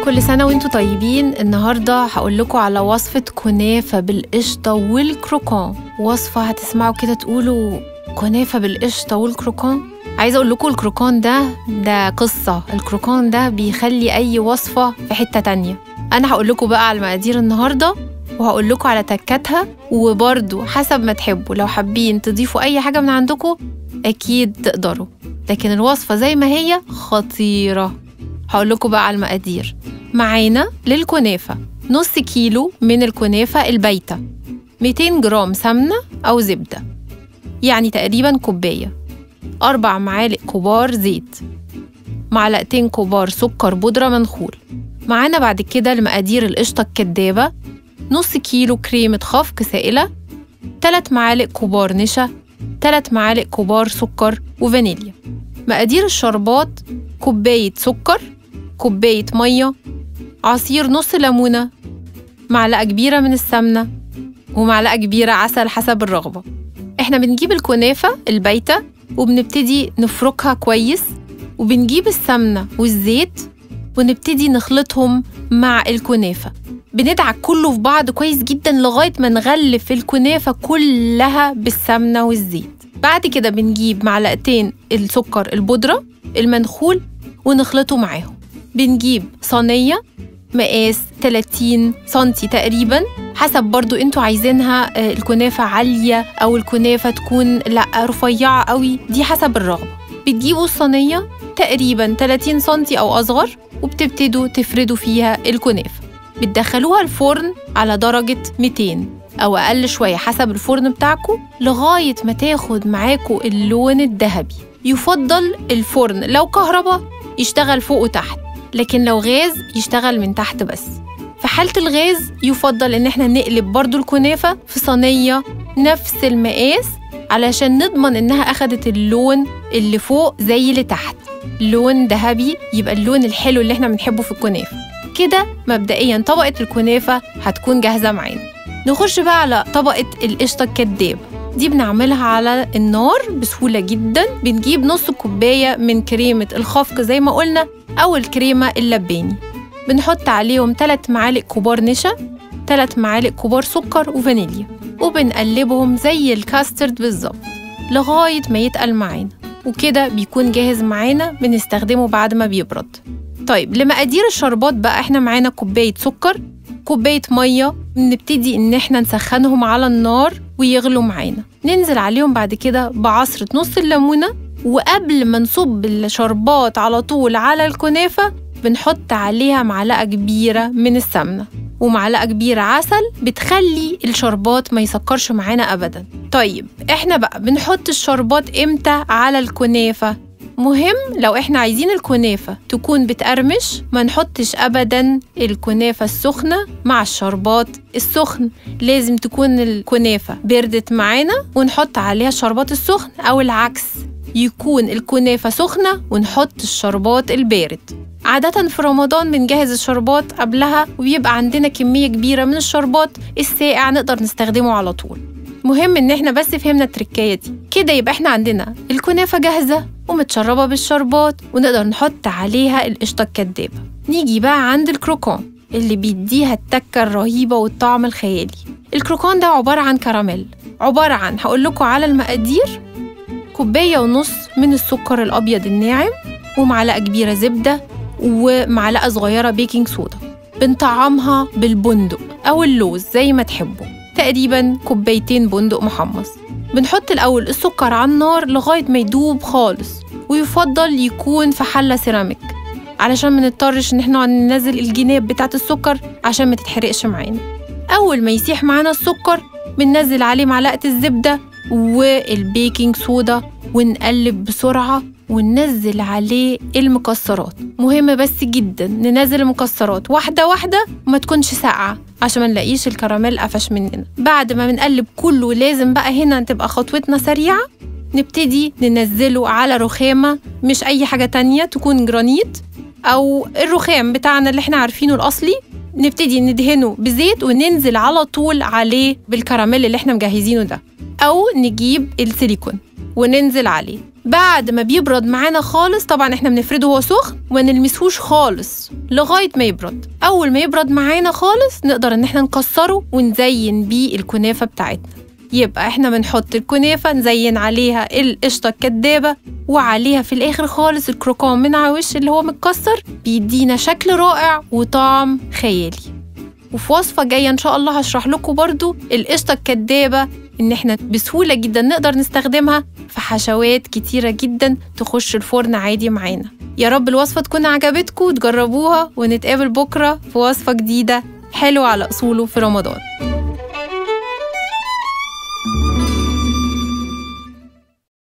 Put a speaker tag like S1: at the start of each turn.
S1: كل سنة وانتوا طيبين النهاردة هقول لكم على وصفة كنافة بالقشطة والكروكون وصفة هتسمعوا كده تقولوا كنافة بالقشطة والكروكون عايزة أقول لكم الكروكون ده ده قصة الكروكون ده بيخلي أي وصفة في حتة تانية أنا هقول لكم بقى على المقادير النهاردة وهقول لكم على تكاتها وبرضو حسب ما تحبوا لو حابين تضيفوا أي حاجة من عندكم أكيد تقدروا لكن الوصفة زي ما هي خطيرة هقول لكم بقى على المقادير معانا للكنافة نص كيلو من الكنافة البايتة 200 جرام سمنة أو زبدة يعني تقريبا كوباية أربع معالق كبار زيت معلقتين كبار سكر بودرة منخول معانا بعد كده لمقادير القشطة الكدابة نص كيلو كريمة خفق سائلة تلات معالق كبار نشا تلات معالق كبار سكر وفانيليا مقادير الشربات كوباية سكر كوباية مية عصير نص ليمونة معلقة كبيرة من السمنة ومعلقة كبيرة عسل حسب الرغبة احنا بنجيب الكنافة البايتة وبنبتدي نفركها كويس وبنجيب السمنة والزيت ونبتدي نخلطهم مع الكنافة بندعك كله في بعض كويس جدا لغاية ما نغلف الكنافة كلها بالسمنة والزيت بعد كده بنجيب معلقتين السكر البودرة المنخول ونخلطه معاهم بنجيب صينية مقاس 30 سنتي تقريبا حسب برضو انتوا عايزينها آه، الكنافة عالية أو الكنافة تكون لا رفيعة قوي دي حسب الرغبة بتجيبوا الصينية تقريبا 30 سنتي أو أصغر وبتبتدوا تفردوا فيها الكنافة بتدخلوها الفرن على درجة 200 أو أقل شوية حسب الفرن بتاعكم لغاية ما تاخد معاكم اللون الذهبي يفضل الفرن لو كهرباء يشتغل فوق وتحت لكن لو غاز يشتغل من تحت بس في حالة الغاز يفضل إن احنا نقلب برضو الكنافة في صينية نفس المقاس علشان نضمن إنها أخدت اللون اللي فوق زي اللي تحت لون ذهبي يبقى اللون الحلو اللي احنا بنحبه في الكنافة كده مبدئيا طبقة الكنافة هتكون جاهزة معانا نخش بقى على طبقة القشطة الكدابة دي بنعملها على النار بسهولة جدا بنجيب نص كوباية من كريمة الخفق زي ما قلنا أو الكريمة اللباني بنحط عليهم 3 معالق كبار نشا 3 معالق كبار سكر وفانيليا وبنقلبهم زي الكاسترد بالظبط لغاية ما يتقل معانا وكده بيكون جاهز معانا بنستخدمه بعد ما بيبرد طيب لمقادير الشربات بقى احنا معانا كوباية سكر كوباية مية نبتدي إن احنا نسخنهم على النار ويغلوا معانا ننزل عليهم بعد كده بعصرة نص الليمونة وقبل ما نصب الشربات على طول على الكنافة بنحط عليها معلقة كبيرة من السمنة ومعلقة كبيرة عسل بتخلي الشربات ما يسكرش معانا أبدا طيب احنا بقى بنحط الشربات امتى على الكنافة مهم لو احنا عايزين الكنافة تكون بتقرمش ما نحطش أبدا الكنافة السخنة مع الشربات السخن لازم تكون الكنافة بردت معانا ونحط عليها الشربات السخن أو العكس يكون الكنافة سخنة ونحط الشربات البارد عادة في رمضان بنجهز الشربات قبلها وبيبقى عندنا كمية كبيرة من الشربات الساقع نقدر نستخدمه على طول مهم ان احنا بس فهمنا التركية دي كده يبقى احنا عندنا الكنافة جاهزة ومتشربة بالشربات ونقدر نحط عليها القشطة الكدابة نيجي بقى عند الكروكون اللي بيديها التكة الرهيبة والطعم الخيالي الكروكون ده عبارة عن كراميل عبارة عن هقول لكم على المقادير كوباية ونص من السكر الأبيض الناعم ومعلقة كبيرة زبدة ومعلقة صغيرة بيكنج صودا بنطعمها بالبندق أو اللوز زي ما تحبوا تقريبا كوبايتين بندق محمص بنحط الأول السكر على النار لغاية ما يدوب خالص ويفضل يكون في حلة سيراميك علشان ما نضطرش ان احنا نقعد ننزل الجناب بتاعة السكر عشان ما تتحرقش معانا أول ما يسيح معانا السكر بننزل عليه معلقة الزبدة والبيكنج صودا ونقلب بسرعة وننزل عليه المكسرات مهم بس جدا ننزل المكسرات واحدة واحدة وما تكونش ساقعة عشان ما نلاقيش الكراميل قفش مننا بعد ما بنقلب كله لازم بقى هنا تبقى خطوتنا سريعة نبتدي ننزله على رخامة مش أي حاجة تانية تكون جرانيت أو الرخام بتاعنا اللي احنا عارفينه الأصلي نبتدي ندهنه بزيت وننزل على طول عليه بالكراميل اللي احنا مجهزينه ده أو نجيب السيليكون وننزل عليه بعد ما بيبرد معانا خالص طبعا احنا بنفرده وهو سخن وما نلمسهوش خالص لغايه ما يبرد اول ما يبرد معانا خالص نقدر ان احنا نكسره ونزين بيه الكنافه بتاعتنا يبقى احنا بنحط الكنافه نزين عليها القشطه الكدابه وعليها في الاخر خالص الكروكون من على وش اللي هو متكسر بيدينا شكل رائع وطعم خيالي وفي وصفة جاية إن شاء الله هشرح لكم برضو القشطة الكدابة إن إحنا بسهولة جدا نقدر نستخدمها في حشوات كتيرة جدا تخش الفرن عادي معانا يا رب الوصفة تكون عجبتكم وتجربوها ونتقابل بكرة في وصفة جديدة حلوة على أصوله في رمضان